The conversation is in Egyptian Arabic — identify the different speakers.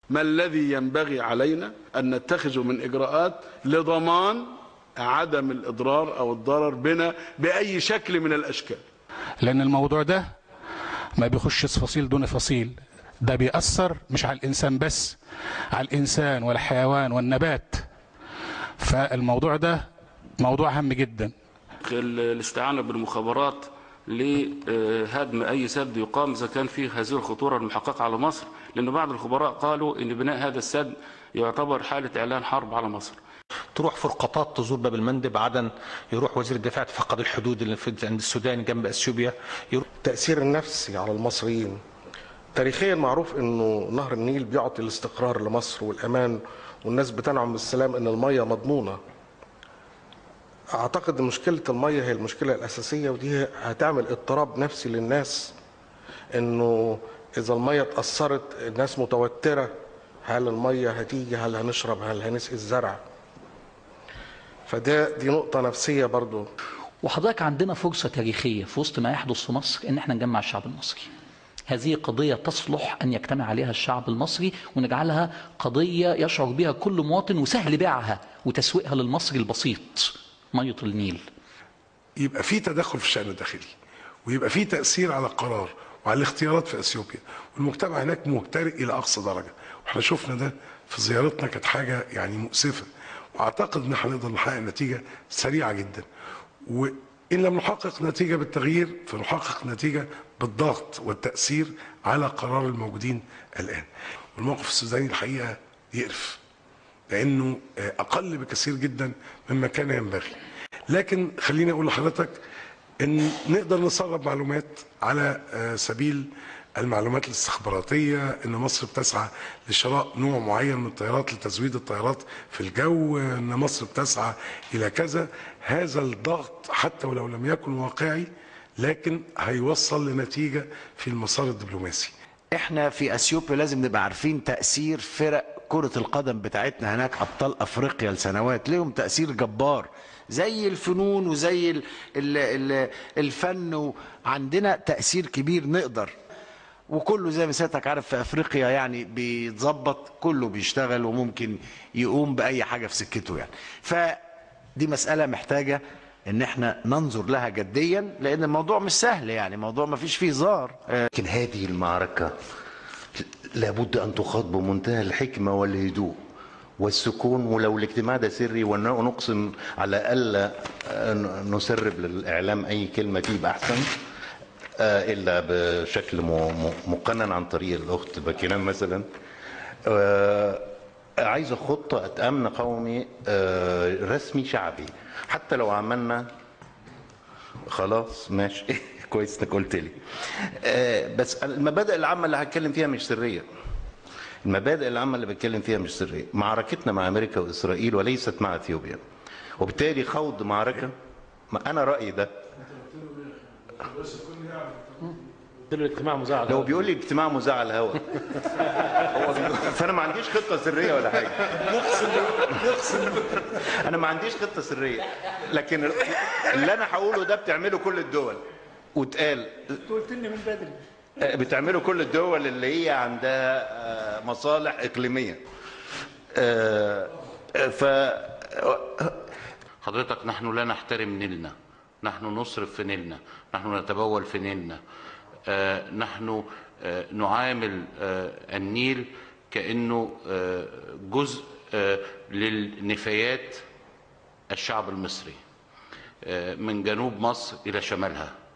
Speaker 1: ما الذي ينبغي علينا أن نتخذه من إجراءات لضمان عدم الإضرار أو الضرر بنا بأي شكل من الأشكال
Speaker 2: لأن الموضوع ده ما بيخشش فصيل دون فصيل ده بيأثر مش على الإنسان بس على الإنسان والحيوان والنبات فالموضوع ده موضوع هام جدا
Speaker 3: الاستعانة بالمخابرات لهدم أي سد يقام إذا كان فيه هذه الخطورة المحققة على مصر لأن بعض الخبراء قالوا أن بناء هذا السد يعتبر حالة إعلان حرب على مصر
Speaker 4: تروح فرقاطات تزور باب المندب عدن يروح وزير الدفاع تفقد الحدود اللي في عند السودان جنب اثيوبيا يروح
Speaker 5: التأثير النفسي على المصريين تاريخيا معروف انه نهر النيل بيعطي الاستقرار لمصر والامان والناس بتنعم بالسلام ان الميه مضمونه اعتقد مشكله الميه هي المشكله الاساسيه ودي هتعمل اضطراب نفسي للناس انه اذا الميه اتاثرت الناس متوتره هل الميه هتيجي هل هنشرب هل هنسقي الزرع فده دي نقطه نفسيه برضو
Speaker 6: وحضرتك عندنا فرصة تاريخية في وسط ما يحدث في مصر ان احنا نجمع الشعب المصري هذه قضية تصلح أن يجتمع عليها الشعب المصري ونجعلها قضية يشعر بها كل مواطن وسهل بيعها وتسويقها للمصري البسيط مية النيل
Speaker 7: يبقى في تدخل في الشأن الداخلي ويبقى في تأثير على القرار وعلى الاختيارات في اثيوبيا والمجتمع هناك مهترئ الى اقصى درجه واحنا شفنا ده في زيارتنا كانت حاجه يعني مؤسفه واعتقد ان احنا نقدر نحقق نتيجه سريعه جدا وان لم نحقق نتيجه بالتغيير فنحقق نتيجه بالضغط والتاثير على قرار الموجودين الان والموقف السوداني الحقيقه يقرف لانه اقل بكثير جدا مما كان ينبغي لكن خليني اقول لحضرتك ان نقدر نسرب معلومات على سبيل المعلومات الاستخباراتية ان مصر بتسعى لشراء نوع معين من الطيارات لتزويد الطيارات في الجو ان مصر بتسعى الى كذا هذا الضغط حتى ولو لم يكن واقعي لكن هيوصل لنتيجة في المسار الدبلوماسي
Speaker 8: احنا في اثيوبيا لازم نبقى عارفين تأثير فرق كرة القدم بتاعتنا هناك ابطال افريقيا لسنوات ليهم تأثير جبار زي الفنون وزي ال ال ال الفن عندنا تأثير كبير نقدر وكله زي ما سيادتك عارف في افريقيا يعني بيتظبط كله بيشتغل وممكن يقوم باي حاجه في سكته يعني فدي مساله محتاجه ان احنا ننظر لها جديا لان الموضوع مش سهل يعني موضوع ما فيش فيه هزار
Speaker 9: لكن هذه المعركه لابد ان تخاض بمنتهى الحكمه والهدوء والسكون ولو الاجتماع ده سري ونقسم على الا نسرب للاعلام اي كلمه فيه يبقى احسن الا بشكل مقنن عن طريق الاخت باكينان مثلا عايزه خطه امن قومي رسمي شعبي حتى لو عملنا خلاص ماشي كويس انك قلت لي بس المبادئ العامه اللي هتكلم فيها مش سريه المبادئ العامه اللي بتكلم فيها مش سريه معركتنا مع امريكا واسرائيل وليست مع اثيوبيا وبالتالي خوض معركه ما انا رايي ده
Speaker 4: الاجتماع مذاع
Speaker 9: لو بيقول لي اجتماع مذاع على الهواء هو فانا ما عنديش خطه سريه ولا حاجه نقسم نقسم انا ما عنديش خطه سريه لكن اللي انا هقوله ده بتعمله كل الدول واتقال
Speaker 4: قلت لي من بدري
Speaker 9: بتعمله كل الدول اللي هي عندها مصالح اقليميه ف
Speaker 3: حضرتك نحن لا نحترم نيلنا نحن نصرف في نيلنا نحن نتبول في نيلنا آه نحن آه نعامل آه النيل كأنه جزء للنفايات الشعب المصري من جنوب مصر إلى شمالها